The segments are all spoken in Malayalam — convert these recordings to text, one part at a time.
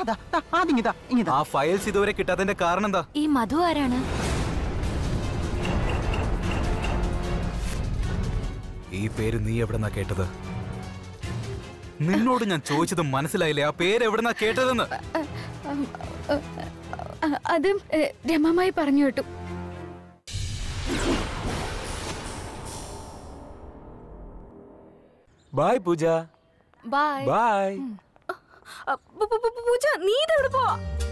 ദാ, ദാ, അതിങ്ങിതാ ഇങ്ങിതാ ആ ഫയൽസ് ഇതുവരെ കിട്ടാത്തതിന്റെ കാരണം എന്താ ഈ മധു ആരാണ് ഈ പേര് നീ എവിടെന്നാ കേട്ടത് നിന്നോട് ഞാൻ ചോദിച്ചത് മനസ്സിലായില്ലേ ആ പേര് എവിടെന്നാ കേട്ടതെന്ന് അ- അത് ഏ, രമമായി പറഞ്ഞു കേട്ടു bye Pooja bye bye Pooja നീ ഇതെവിടെ പോവാ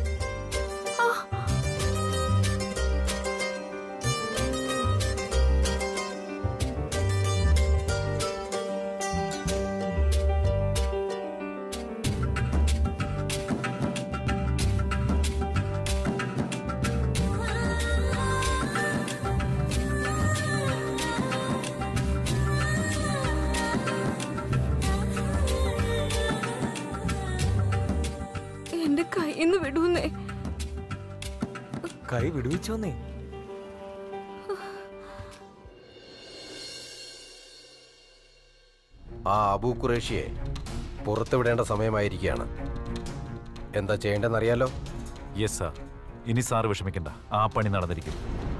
എന്റെ കയ്യിന്ന് വിടൂന്നേ കൈ വിടുവിച്ചോന്നേ ആ അബൂ ഖുറേഷിയെ പുറത്തുവിടേണ്ട സമയമായിരിക്കുകയാണ് എന്താ ചെയ്യേണ്ടതെന്നറിയാലോ യെസ് സാർ ഇനി സാർ വിഷമിക്കണ്ട ആ പണി നടന്നിരിക്കും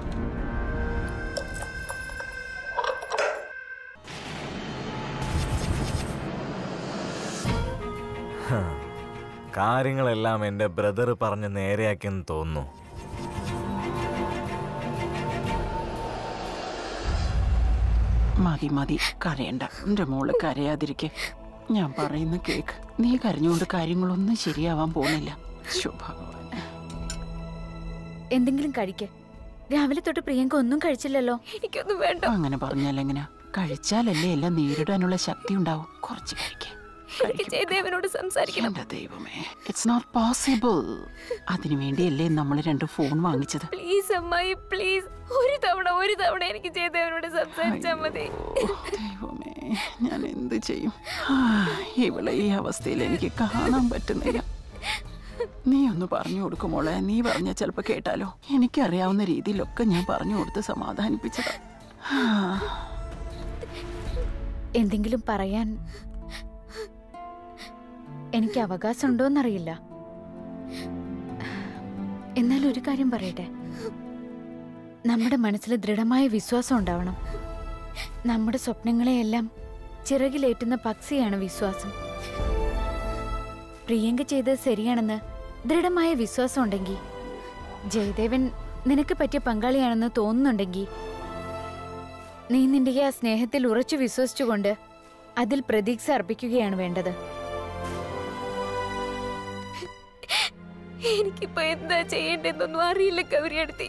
കാര്യങ്ങളെല്ലാം എൻ്റെ ബ്രദർ പറഞ്ഞ് നേരെയാക്കിയെന്ന് തോന്നുന്നു മതി മതി കരയണ്ട എന്റെ മോള് കരയാതിരിക്കെ ഞാൻ പറയുന്ന കേക്ക് നീ കരഞ്ഞുകൊണ്ട് കാര്യങ്ങളൊന്നും ശരിയാവാൻ പോകുന്നില്ല ശുഭഗവാൻ എന്തെങ്കിലും കഴിക്ക് രാവിലെ തൊട്ട് പ്രിയങ്ക ഒന്നും കഴിച്ചില്ലല്ലോ എനിക്കൊന്നും വേണ്ട അങ്ങനെ പറഞ്ഞാൽ എങ്ങനെയാ കഴിച്ചാലല്ലേ എല്ലാം നേരിടാനുള്ള ശക്തി ഉണ്ടാവും കുറച്ച് കഴിക്കേ എനിക്ക് ജയദേവനോട് സംസാരിക്കണം എന്റെ ദൈവമേ ഇറ്റ്സ് നോട്ട് പോസിബിൾ അതിനു വേണ്ടിയല്ലേ നമ്മൾ രണ്ട് ഫോൺ വാങ്ങിച്ചത് പ്ലീസ് അമ്മായി പ്ലീസ് ഒരു തവണ ഒരു തവണ എനിക്ക് ജയദേവനോട് സംസാരിച്ചാൽ മതി ഓ, ദൈവമേ ഞാൻ എന്ത് ചെയ്യും ആ, ഇവളെ ഈ അവസ്ഥയിൽ എനിക്ക് കാണാൻ പറ്റുന്നില്ല നീ ഒന്ന് പറഞ്ഞു കൊടുക്കും മോളെ നീ പറഞ്ഞ ചിലപ്പോ കേട്ടാലോ എനിക്കറിയാവുന്ന രീതിയിലൊക്കെ ഞാൻ പറഞ്ഞു കൊടുത്ത് സമാധാനിപ്പിച്ചതാ ആ, എന്തെങ്കിലും പറയാൻ എനിക്ക് അവകാശമുണ്ടോന്നറിയില്ല എന്നാൽ ഒരു കാര്യം പറയട്ടെ നമ്മുടെ മനസ്സിൽ ദൃഢമായ വിശ്വാസം ഉണ്ടാവണം നമ്മുടെ സ്വപ്നങ്ങളെയെല്ലാം ചിറകിലേറ്റുന്ന പക്ഷിയാണ് വിശ്വാസം പ്രിയങ്ക ചെയ്തത് ശരിയാണെന്ന് ദൃഢമായ വിശ്വാസം ഉണ്ടെങ്കിൽ ജയദേവൻ നിനക്ക് പറ്റിയ പങ്കാളിയാണെന്ന് തോന്നുന്നുണ്ടെങ്കിൽ നീ നിന്റെ ആ സ്നേഹത്തിൽ ഉറച്ചു വിശ്വസിച്ചുകൊണ്ട് അതിൽ പ്രതീക്ഷ അർപ്പിക്കുകയാണ് വേണ്ടത് എനിക്കിപ്പോ എന്താ ചെയ്യേണ്ടതെന്നൊന്നും അറിയില്ല കൗരിയടുത്തി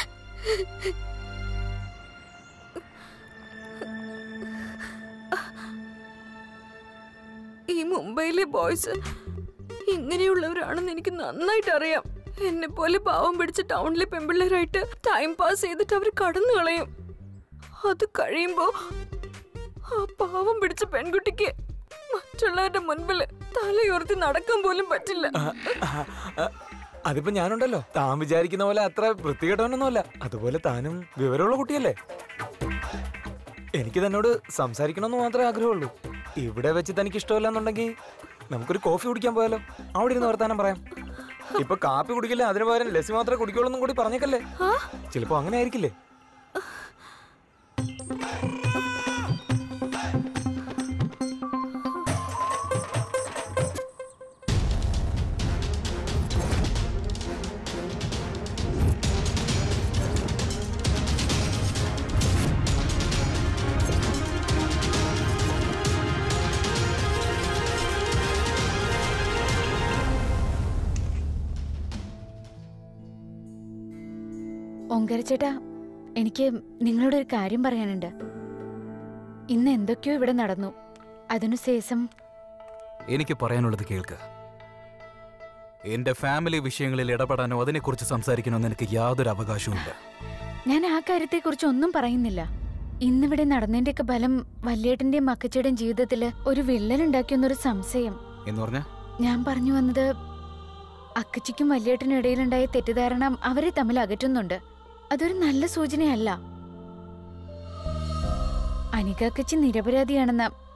ഈ മുംബൈയിലെ ബോയ്സ് ഇങ്ങനെയുള്ളവരാണെന്ന് എനിക്ക് നന്നായിട്ട് അറിയാം എന്നെ പോലെ പാവം പിടിച്ച ടൗണിലെ പെമ്പിള്ളേരായിട്ട് ടൈം പാസ് ചെയ്തിട്ട് അവർ കടന്നു കളയും അത് കഴിയുമ്പോ ആ പാവം പിടിച്ച പെൺകുട്ടിക്ക് മറ്റുള്ളവരുടെ മുൻപിൽ തലയുയർത്തി നടക്കാൻ പോലും പറ്റില്ല അതിപ്പോ ഞാനുണ്ടല്ലോ താൻ വിചാരിക്കുന്ന പോലെ അത്ര വൃത്തികെട്ടവനൊന്നുമല്ല അതുപോലെ താനും വിവരമുള്ള കുട്ടിയല്ലേ എനിക്ക് തന്നോട് സംസാരിക്കണമെന്ന് മാത്രമേ ആഗ്രഹമുള്ളൂ ഇവിടെ വെച്ച് തനിക്ക് ഇഷ്ടമല്ല എന്നുണ്ടെങ്കിൽ നമുക്കൊരു കോഫി കുടിക്കാൻ പോയാലോ അവിടെ ഇരുന്ന് വർത്താനം പറയാം ഇപ്പൊ കാപ്പി കുടിക്കില്ല അതിന് പകരം ലസ്സി മാത്രമേ കുടിക്കുള്ളൂ എന്നും കൂടി പറഞ്ഞേക്കല്ലേ ചിലപ്പോ അങ്ങനെ ആയിരിക്കില്ലേ ഓങ്കരച്ചേട്ടാ എനിക്ക് നിങ്ങളോട് ഒരു കാര്യം പറയാനുണ്ട് ഇന്ന് എന്തൊക്കെയോ ഇവിടെ നടന്നു അതിനുശേഷം എനിക്ക് പറയാനുള്ളത് കേൾക്ക് എന്റെ ഫാമിലി വിഷയങ്ങളിൽ ഇടപെടാനോ അതിനെക്കുറിച്ച് സംസാരിക്കണോ എന്ന് എനിക്ക് യാതൊരു അവകാശവുമില്ല ഞാൻ ആ കാര്യത്തെക്കുറിച്ച് ഒന്നും പറയുന്നില്ല ഇന്നിവിടെ നടന്നതിന്റെയൊക്കെ ഫലം വല്യേട്ടന്റെയും മക്കച്ചയുടെയും ജീവിതത്തില് ഒരു വിള്ളൽ ഉണ്ടാക്കിയെന്നൊരു സംശയം എന്ന് പറഞ്ഞ ഞാൻ പറഞ്ഞു വന്നത് അക്കച്ചിക്കും വല്യേട്ടനും ഇടയിലുണ്ടായ തെറ്റിദ്ധാരണ അവരെ തമ്മിൽ അകറ്റുന്നുണ്ട് അതൊരു നല്ല സൂചനയല്ല അനിക അക്കച്ചി നിരപരാധിയാണെന്ന്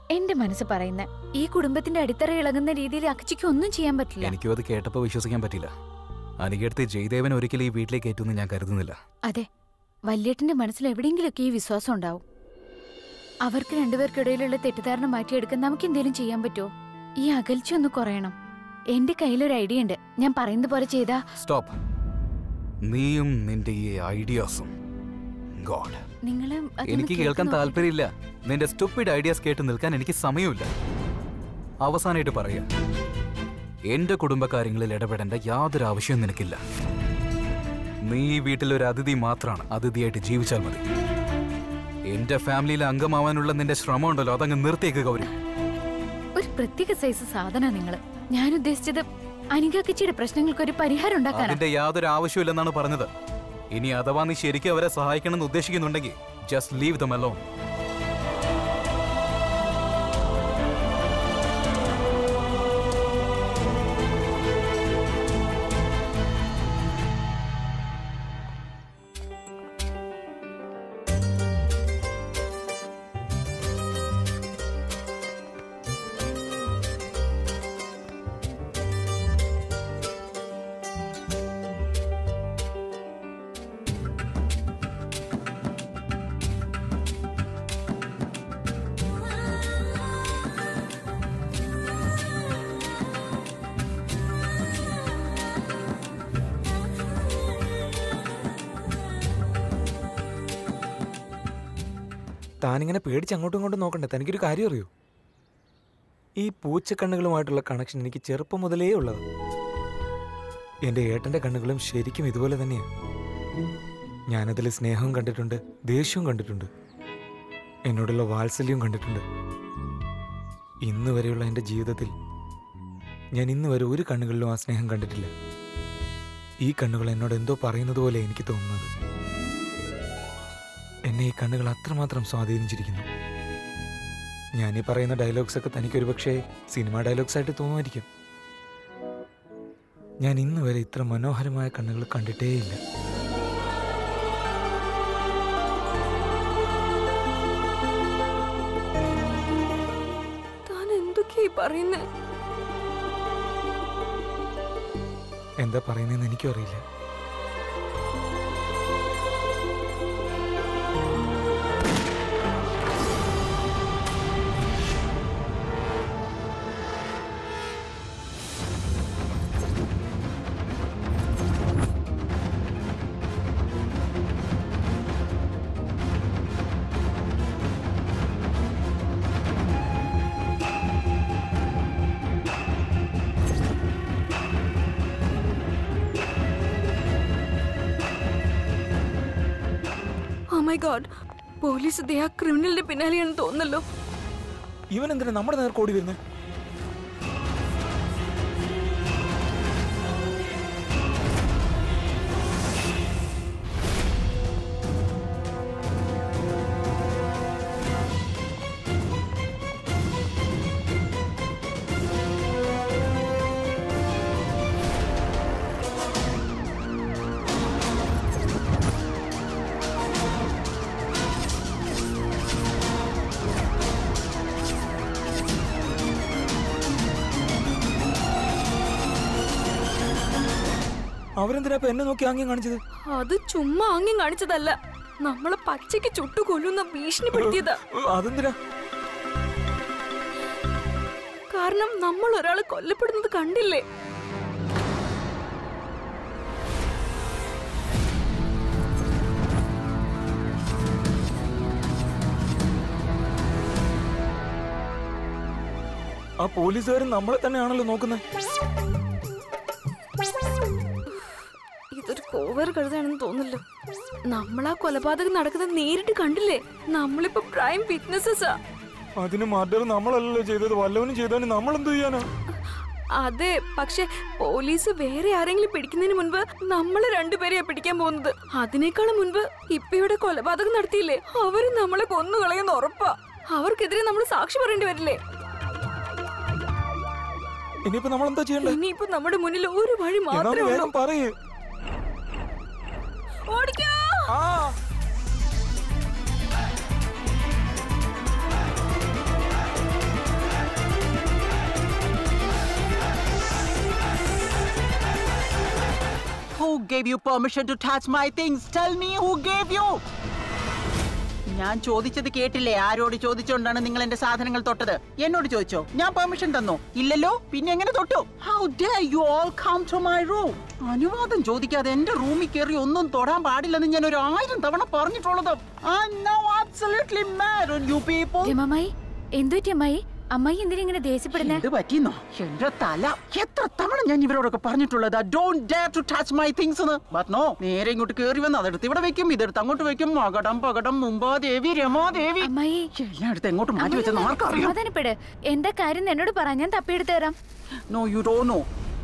എന്റെ മനസ്സ് പറയുന്ന ഈ കുടുംബത്തിന്റെ അടിത്തറ ഇളകുന്ന രീതിയിൽ അക്കച്ചിക്ക് ഒന്നും ചെയ്യാൻ പറ്റില്ല എനിക്കും അത് കേട്ടപ്പോൾ വിശ്വസിക്കാൻ പറ്റില്ല അനികടുത്ത് ജയദേവൻ ഒരിക്കലും ഈ വീട്ടിലേക്ക് കയറ്റുമെന്ന് ഞാൻ കരുതുന്നില്ല അതെ വല്യേട്ടന്റെ മനസ്സിൽ എവിടെയെങ്കിലുമൊക്കെ ഈ വിശ്വാസം ഉണ്ടാവും അവർക്ക് രണ്ടുപേർക്കിടയിലുള്ള തെറ്റിദ്ധാരണ മാറ്റിയെടുക്കാൻ നമുക്ക് എന്തെങ്കിലും ചെയ്യാൻ പറ്റുമോ ഈ അകൽച്ച ഒന്ന് കുറയണം എന്റെ കയ്യിലൊരു ഐഡിയ ഉണ്ട് ഞാൻ പറയുന്നത് പോലെ ചെയ്താ സ്റ്റോപ്പ് നീയും നിന്റെ ഈ ഐഡിയാസും ഗോഡ് നിങ്ങള് അതൊന്ന് എനിക്ക് കേൾക്കാൻ കേൾക്കാൻ താല്പര്യമില്ല നിന്റെ സ്റ്റുപ്പിഡ് ഐഡിയാസ് കേട്ട് നിൽക്കാൻ എനിക്ക് സമയമില്ല അവസാനമായിട്ട് പറയാ എന്റെ കുടുംബകാര്യങ്ങളിൽ ഇടപെടേണ്ട യാതൊരു ആവശ്യവും നിനക്കില്ല നീ ഈ വീട്ടിൽ ഒരു അതിഥി മാത്രമാണ് അതിഥിയായിട്ട് ജീവിച്ചാൽ മതി എന്റെ ഫാമിലിയിലെ അംഗമാവാനുള്ള നിന്റെ ശ്രമം ഉണ്ടല്ലോ അതങ്ങ് നിർത്തിയേക്ക് ഗൗരി ഒരു പ്രത്യേക സൈസ് സാധന നിങ്ങള് ഞാൻ ഉദ്ദേശിച്ചത് അനികാക്കച്ചിയുടെ പ്രശ്നങ്ങൾക്ക് ഒരു പരിഹാരം ഉണ്ടാക്കാനാ അതിന്റെ യാതൊരു ആവശ്യമില്ലെന്നാണ് പറഞ്ഞത് ഇനി അഥവാ നീ ശരിക്കും അവരെ സഹായിക്കണമെന്ന് ഉദ്ദേശിക്കുന്നുണ്ടെങ്കിൽ ജസ്റ്റ് ലീവ് ദം അലോൺ താനിങ്ങനെ പേടിച്ച് അങ്ങോട്ടും ഇങ്ങോട്ടും നോക്കണ്ടേ തനിക്കൊരു കാര്യം അറിയോ ഈ പൂച്ചക്കണ്ണുകളുമായിട്ടുള്ള കണക്ഷൻ എനിക്ക് ചെറുപ്പം മുതലേ ഉള്ളത് എൻ്റെ ഏട്ടൻ്റെ കണ്ണുകളും ശരിക്കും ഇതുപോലെ തന്നെയാണ് ഞാനതിൽ സ്നേഹവും കണ്ടിട്ടുണ്ട് ദേഷ്യവും കണ്ടിട്ടുണ്ട് എന്നോടുള്ള വാത്സല്യവും കണ്ടിട്ടുണ്ട് ഇന്ന് വരെയുള്ള എൻ്റെ ജീവിതത്തിൽ ഞാൻ ഇന്ന് വരെ ഒരു കണ്ണുകളിലും ആ സ്നേഹം കണ്ടിട്ടില്ല ഈ കണ്ണുകൾ എന്നോട് എന്തോ പറയുന്നത് പോലെ എനിക്ക് തോന്നുന്നത് എന്നെ ഈ കണ്ണുകൾ അത്രമാത്രം സ്വാധീനിച്ചിരിക്കുന്നു ഞാൻ ഈ പറയുന്ന ഡയലോഗ്സ് ഒക്കെ തനിക്ക് ഒരുപക്ഷെ സിനിമ ഡയലോഗ്സ് ആയിട്ട് തോന്നുമായിരിക്കും ഞാൻ ഇന്ന് വരെ ഇത്ര മനോഹരമായ കണ്ണുകൾ കണ്ടിട്ടേയില്ല താൻ എന്തൊക്കെയായി പറയുന്നേ എന്താ പറയുന്നതെന്ന് എനിക്കും അറിയില്ല ഓ മൈ ഗോഡ് പോലീസ് ദേ ആ ക്രിമിനലിന്റെ പിന്നാലെയാണെന്ന് തോന്നുന്നല്ലോ ഇവൻ എന്തിനാ നമ്മുടെ നേർക്ക് ഓടി വരുന്നത് അവരെന്തിനാ ഇപ്പൊ എന്നെ നോക്കി ആംഗ്യം കാണിച്ചത് അത് ചുമ്മാ ആംഗ്യം കാണിച്ചതല്ല നമ്മളെ പച്ചയ്ക്ക് ചുട്ടു കൊല്ലുന്ന ഭീഷണിപ്പെടുത്തിയതാ അതെന്തിനാ കാരണം നമ്മൾ ഒരാൾ കൊല്ലപ്പെടുന്നത് കണ്ടില്ലേ ആ പോലീസുകാരൻ നമ്മളെ തന്നെയാണല്ലോ നോക്കുന്നത് ഇതൊരു കോവർ കഴുതാണെന്ന് തോന്നല്ലോ നമ്മൾ ആ കൊലപാതകം നടക്കുന്നത് നേരിട്ട് കണ്ടില്ലേ നമ്മളിപ്പോ പ്രൈം വിറ്റ്നസസാ അതിന് മർഡർ നമ്മളല്ലല്ലോ ചെയ്തത് വല്ലവനും ചെയ്താലും നമ്മൾ എന്ത് ചെയ്യാനാ അതെ പക്ഷെ പോലീസ് വേറെ ആരെങ്കിലും പിടിക്കുന്നതിന് മുൻപ് നമ്മള് രണ്ടുപേരെയാ പിടിക്കാൻ പോകുന്നത് അതിനേക്കാളും മുൻപ് ഇപ്പൊ ഇവിടെ കൊലപാതകം നടത്തിയില്ലേ അവര് നമ്മളെ കൊന്നുകളയുന്ന ഉറപ്പാ അവർക്കെതിരെ നമ്മൾ സാക്ഷി പറയേണ്ടി വരില്ലേ ഇനിയിപ്പോ നമ്മൾ എന്താ ചെയ്യണ്ടേ ഇനിയിപ്പോ നമ്മുടെ മുന്നിൽ ഒരു വഴി എന്നാ മാത്രമേ ഒന്ന് ഉള്ളൂ വേഗം പറയേ ഓടിക്കോ ആ Who gave you permission to touch my things? Tell me who gave you? ഞാൻ ചോദിച്ചത് കേട്ടില്ലേ ആരോട് ചോദിച്ചോണ്ടാണ് നിങ്ങൾ എന്റെ സാധനങ്ങൾ തൊട്ടത് എന്നോട് ചോദിച്ചോ ഞാൻ പെർമിഷൻ തന്നോ ഇല്ലല്ലോ പിന്നെ എങ്ങനെ തൊട്ടു how dare you all come to my room അനുവാദം ചോദിക്കാതെ എന്റെ റൂമിൽ കയറി ഒന്നും തൊടാൻ പാടില്ലെന്ന് ഞാൻ ഒരു ആയിരം തവണ പറഞ്ഞിട്ടുള്ളത് I am now absolutely mad on you people. രമമായി എന്തുപറ്റി അമ്മായി അമ്മായി എന്തിനാ ഇങ്ങനെ ദേഷ്യപ്പെടുന്നേ എന്ത് പറ്റിയെന്നോ എന്റെ തല എത്ര തവണ ഞാൻ ഇവരോടൊക്കെ പറഞ്ഞിട്ടുള്ളത് don't dare to touch my things എന്ന് ബട്ട് നോ നേരെ ഇങ്ങോട്ട് കയറി വന്ന് അതെടുത്ത് ഇവിടെ വെക്കും ഇതെടുത്ത് അങ്ങോട്ട് വെക്കും മകടം പകടം മുമ്പാദേവി രമാദേവി അമ്മായി എല്ലാം എടുത്ത് എങ്ങോട്ട് മാറ്റി വെച്ചെന്ന് ആർക്കറിയാം സമാധാനപ്പെട് എന്താ കാര്യം എന്ന് എന്നോട് പറ ഞാൻ തപ്പിയെടുത്ത് തരാം നോ യു ഡോ നോ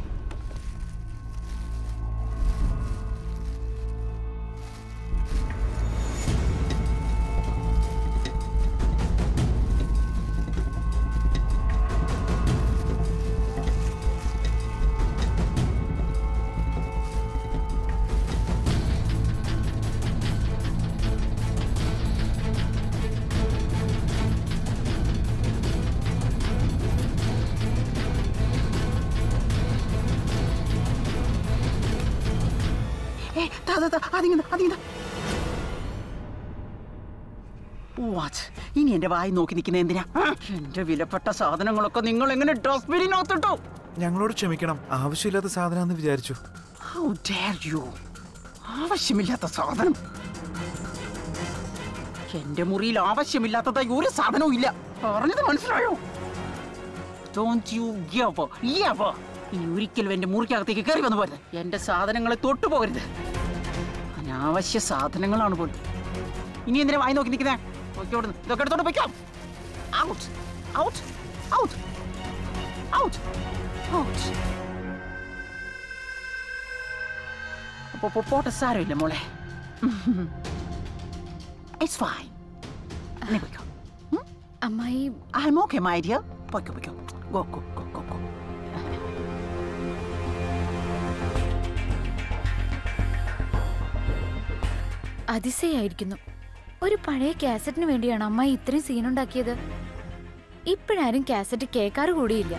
ഏ, ദാ, ദാ, ദാ, അതിങ്ങ് ദാ, അതിങ്ങ് ദാ. What? ഇനി എന്റെ വായി നോക്കി നിൽക്കുന്ന എന്തിനാ എന്റെ വിലപ്പെട്ട സാധനങ്ങളൊക്കെ നിങ്ങൾ എങ്ങനെ ഡസ്റ്റ്ബിനിനകത്തിട്ടു ഞങ്ങളോട് ക്ഷമിക്കണം ആവശ്യമില്ലാത്ത സാധനമാണെന്ന് വിചാരിച്ചു ഹൗ ഡെയർ യു ആവശ്യമില്ലാത്ത സാധനം എന്റെ മുറിയിൽ ആവശ്യമില്ലാത്തതായി ഒരു സാധനവും ഇല്ല പറഞ്ഞത് മനസ്സിലായോ Don't you ever, ever ഇനി ഒരിക്കലും എന്റെ മുറിക്കകത്തേക്ക് കയറി വന്നു പോരുത് എന്റെ സാധനങ്ങളെ തൊട്ടു പോകരുത് അനാവശ്യ സാധനങ്ങളാണ് പോലും ഇനി എന്തിനാ വായി നോക്കി നിൽക്കുന്നേ പൊയ്ക്കോ ഇവിടുന്ന്. ഇതൊക്കെ എടുത്തോണ്ട് പൊയ്ക്കോ out out out out out പോ- പോ- പോട്ടെ സാരമില്ല മോളെ ഇറ്റ്സ് ഫൈൻ നീ പൊയ്ക്കോ അമ്മായി I am okay my dear പൊയ്ക്കോ പൊയ്ക്കോ go go go go go അതിശയായിരിക്കുന്നു ഒരു പഴയ കാസറ്റിന് വേണ്ടിയാണ് അമ്മായി ഇത്രയും സീനുണ്ടാക്കിയത് ഇപ്പോഴാരും കാസറ്റ് കേൾക്കാറ് കൂടിയില്ല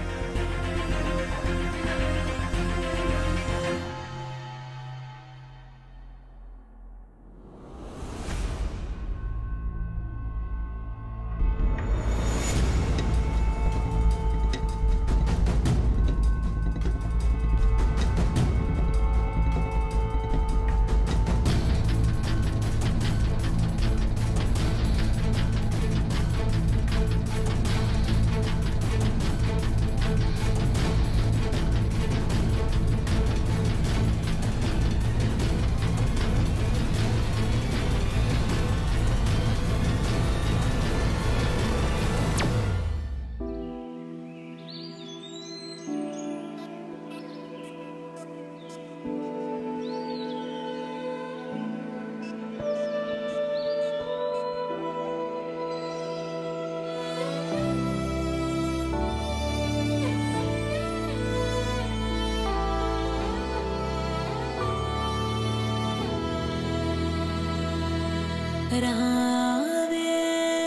രാവേ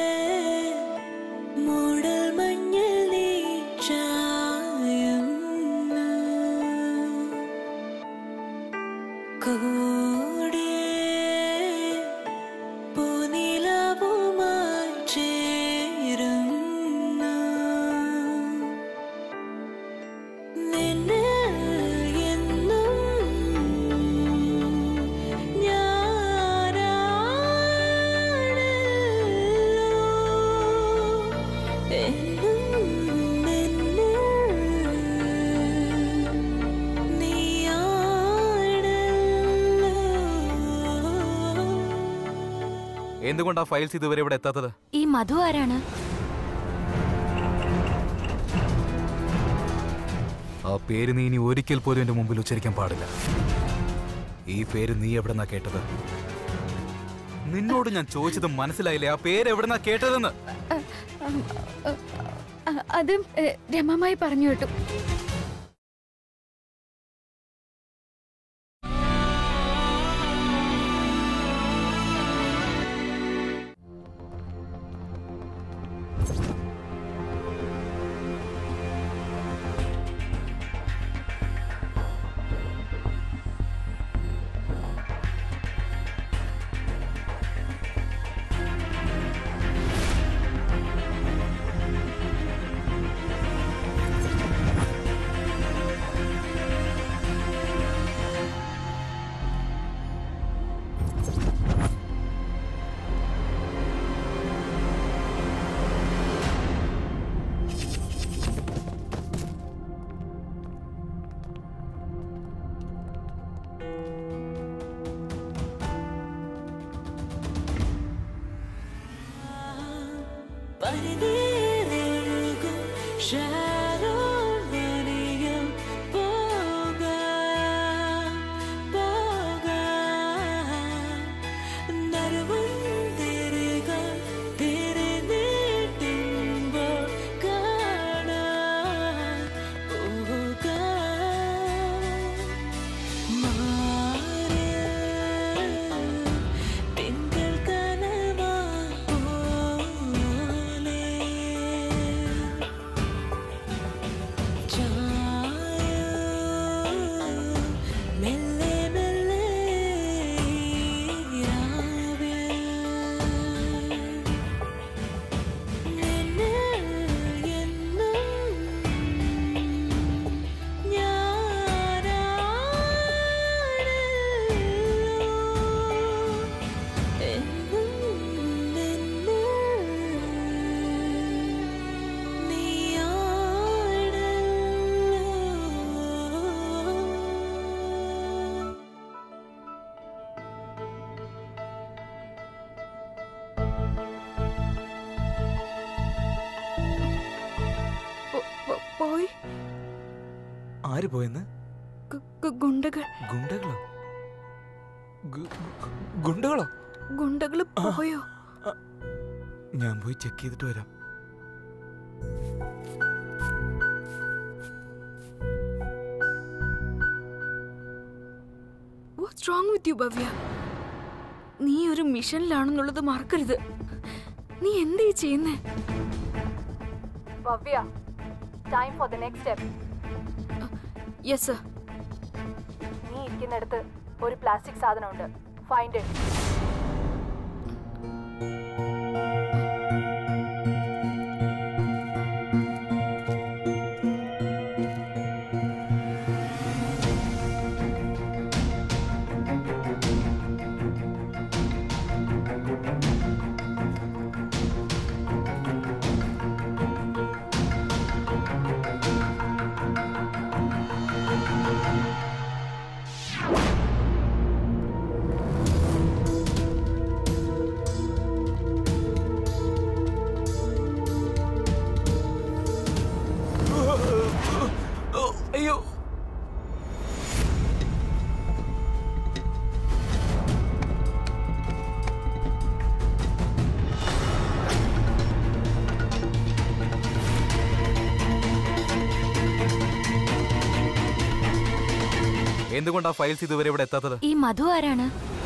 മൂടൽ മഞ്ഞിൽ നീ ചായുന്നു കൂടെ പൂനിലാവുമായി ചേരുന്നു നിന്നെ എന്നും ഞാനാണല്ലോ എന്നും നിന്നെ നീയാണല്ലോ എന്തുകൊണ്ടാ ഫയൽസ് ഇതുവരെ ഇവിടെ എത്താത്തത് ഈ മധു ആരാണ് ആ പേര് നീ ഇനി ഒരിക്കൽ പോലും എന്റെ മുമ്പിൽ ഉച്ചരിക്കാൻ പാടില്ല ഈ പേര് നീ എവിടെന്നാ കേട്ടത് നിന്നോട് ഞാൻ ചോദിച്ചത് മനസ്സിലായില്ലേ ആ പേര് എവിടെന്നാ കേട്ടതെന്ന് അ- അത് ഏ, രമമായി പറഞ്ഞു കേട്ടു ഷാരോൺ വലിയം പോകാം പോകാം നറുമുന്തിരികൾ തിരിനീട്ടുമ്പോൾ കാണാൻ പോകാം മാറിൽ തിങ്കൾ കനവാ പോലെ മെല്ലെ മെല്ലെ നിന്നെ എന്നും ഞാനാണല്ലോ എന്നും നിന്നെ നീയാണല്ലോ പോ- പോ- പോയി ആര് പോയെന്ന് ഗു- ഗു- ഗുണ്ടകൾ ഗുണ്ടകളോ ഗു- ഗു- ഗുണ്ടകളോ ഗുണ്ടകൾ പോയോ ഞാൻ പോയി ചെക്ക് ചെയ്തിട്ട് വരാം what's wrong with you Bhavya നീ ഒരു മിഷനിലാണെന്നുള്ളത് മറക്കരുത് നീ എന്തേ ചെയ്യുന്നേ Bhavya time for the next step yes sir നീ ഇരിക്കുന്നിടത്ത് ഒരു പ്ലാസ്റ്റിക് സാധനമുണ്ട് ഫൈൻഡ് ഇറ്റ് അയ്യോ എന്തുകൊണ്ടാ ഫയൽസ് ഇതുവരെ ഇവിടെ എത്താത്തത് ഈ മധു ആരാണ്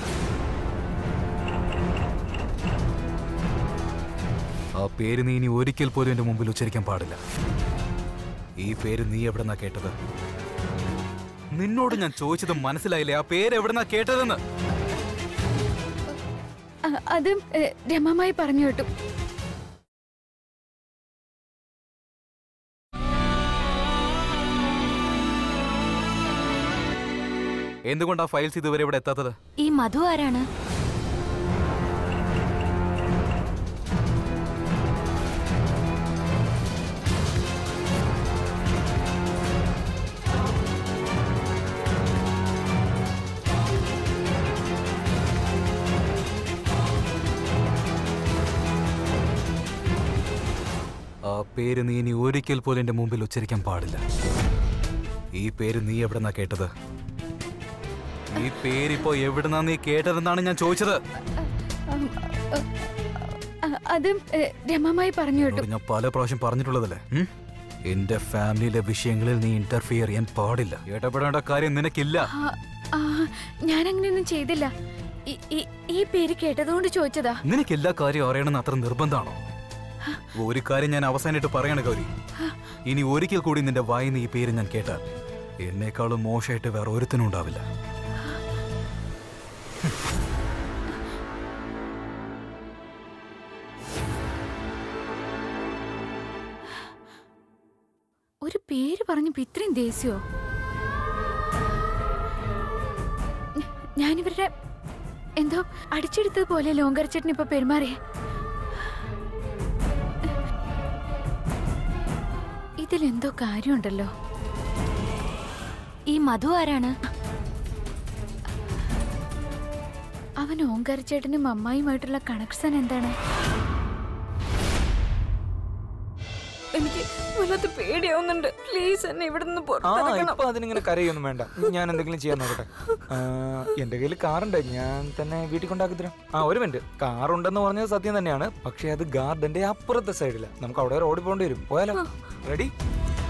ആ പേര് നീ ഇനി ഒരിക്കൽ പോലും എന്റെ മുമ്പിൽ ഉച്ചരിക്കാൻ പാടില്ല ഈ പേര് നീ എവിടെന്നാ കേട്ടത് നിന്നോട് ഞാൻ ചോദിച്ചത് മനസ്സിലായില്ലേ ആ പേര് എവിടെന്നാ കേട്ടതെന്ന് അ- അതും ഏ, രമമായി പറഞ്ഞു കേട്ടു എന്തുകൊണ്ടാ ഫയൽസ് ഇതുവരെ ഇവിടെ എത്താത്തത് ഈ മധു ആരാണ് ആ പേര് നീ ഇനി ഒരിക്കൽ പോലും എന്റെ മുമ്പിൽ ഉച്ചരിക്കാൻ പാടില്ല ഈ പേര് നീ എവിടെന്നാ കേട്ടത് ഈ പേരിപ്പോ എവിടെന്നാ നീ കേട്ടതെന്നാണ് ഞാൻ ചോദിച്ചത് അ- അതും ഏ, രമമായി പറഞ്ഞു കേട്ടു എന്നോട് ഞാൻ പല പ്രാവശ്യം പറഞ്ഞിട്ടുള്ളതല്ലേ ഉം? എന്റെ ഫാമിലിയിലെ വിഷയങ്ങളിൽ നീ ഇന്റർഫിയർ ചെയ്യാൻ പാടില്ല ഇടപെടേണ്ട കാര്യം നിനക്കില്ല ആ, ആ, ഞാൻ അങ്ങനെയൊന്നും ചെയ്തില്ല ഈ- ഈ- ഈ പേര് കേട്ടതുകൊണ്ട് ചോദിച്ചതാ നിനക്ക് എല്ലാ കാര്യവും അറിയണമെന്ന് അത്ര നിർബന്ധമാണോ ഒരു കാര്യം ഞാൻ അവസാനമായിട്ട് പറയണ ഗൗരി ഇനി ഒരിക്കൽ കൂടി നിന്റെ വായിന്ന് ഈ പേര് ഞാൻ കേട്ടാൽ എന്നെക്കാളും മോശമായിട്ട് വേറെ ഒരുത്തനും ഉണ്ടാവില്ല ഒരു പേര് പറഞ്ഞപ്പോ ഇത്രയും ദേഷ്യോ ഞ- ഞാനിവരുടെ എന്തോ അടിച്ചെടുത്തതുപോലെ ലോങ്കരച്ചേട്ടൻ ഇപ്പൊ പെരുമാറിയേ ഇതിലെന്തോ കാര്യമുണ്ടല്ലോ ഈ മധു ആരാണ് അവൻ ഓങ്കാരച്ചേട്ടനും അമ്മായിയുമായിട്ടുള്ള കണക്ഷൻ എന്താണ് എനിക്ക് എനിക്ക് വല്ലാത്ത പേടിയാവുന്നുണ്ട് പ്ലീസ് എന്നെ ഇവിടെ നിന്ന് ആ പുറത്തിറക്കണം ഇപ്പൊ അതിനിങ്ങനെ കരയൊന്നും വേണ്ട ഞാൻ എന്തെങ്കിലും ചെയ്യാൻ നോക്കട്ടെ ആ, എന്റെ കയ്യിൽ കാറുണ്ട് ഞാൻ തന്നെ വീട്ടിൽ കൊണ്ടാക്കി തരാം ആ ഒരു മിനിറ്റ് കാറുണ്ടെന്ന് പറഞ്ഞത് സത്യം തന്നെയാണ് പക്ഷെ അത് ഗാർഡന്റെ അപ്പുറത്തെ സൈഡിലാണ് നമുക്ക് അവിടെ വരെ ഓടി പോകേണ്ടി വരും പോയാലോ റെഡി